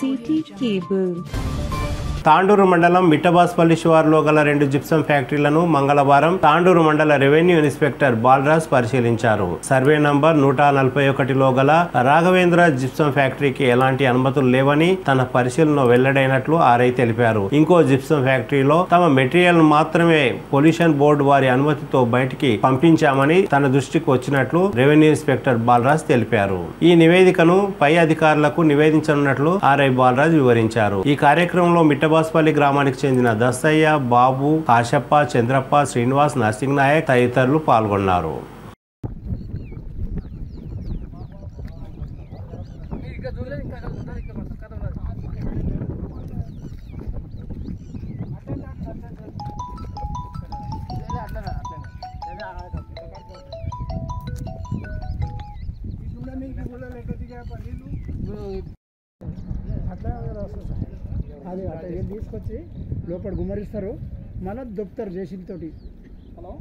CT cable. Tandur మండలం మిట్టబాస్పల్లి శివారులో గల రెండు జిప్సం ఫ్యాక్టరీలను మంగళవారం తాండూరు మండల రెవెన్యూ ఇన్స్పెక్టర్ బాలరాజ్ పరిశీలించారు సర్వే నంబర్ నూట నలభై ఒకటిలో గల రాఘవేంద్ర జిప్సం ఫ్యాక్టరీకి ఎలాంటి అనుమతులు లేవని తన పరిశీలన వెల్లడైనట్లు ఆర్ఐ తెలిపారు ఇంకో జిప్సం ఫ్యాక్టరీలో తమ మెటీరియల్ మాత్రమే పొల్యూషన్ బోర్డు వారి అనుమతితో బయటికి పంపించామని తన దృష్టికి వచ్చినట్లు రెవెన్యూ ఇన్స్పెక్టర్ బాలరాజ్ తెలిపారు ఈ నివేదికను పై అధికారులకు నివేదించనున్నట్లు ఆర్ఐ బాలరాజ్ వివరించారు ఈ కార్యక్రమంలో మిట్టబాస్పల్లి గ్రామానికి చెందిన దస్తయ్య బాబు కాశప్ప చంద్రప్ప శ్రీనివాస్ నర్సింగ్ నాయక్ తదితరులు పాల్గొన్నారు అది అట్లా ఏం తీసుకొచ్చి లోపల గుమ్మరిస్తారు మళ్ళీ దొక్కుతారు జేసీబీ తోటి హలో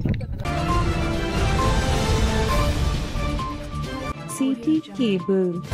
CT cable.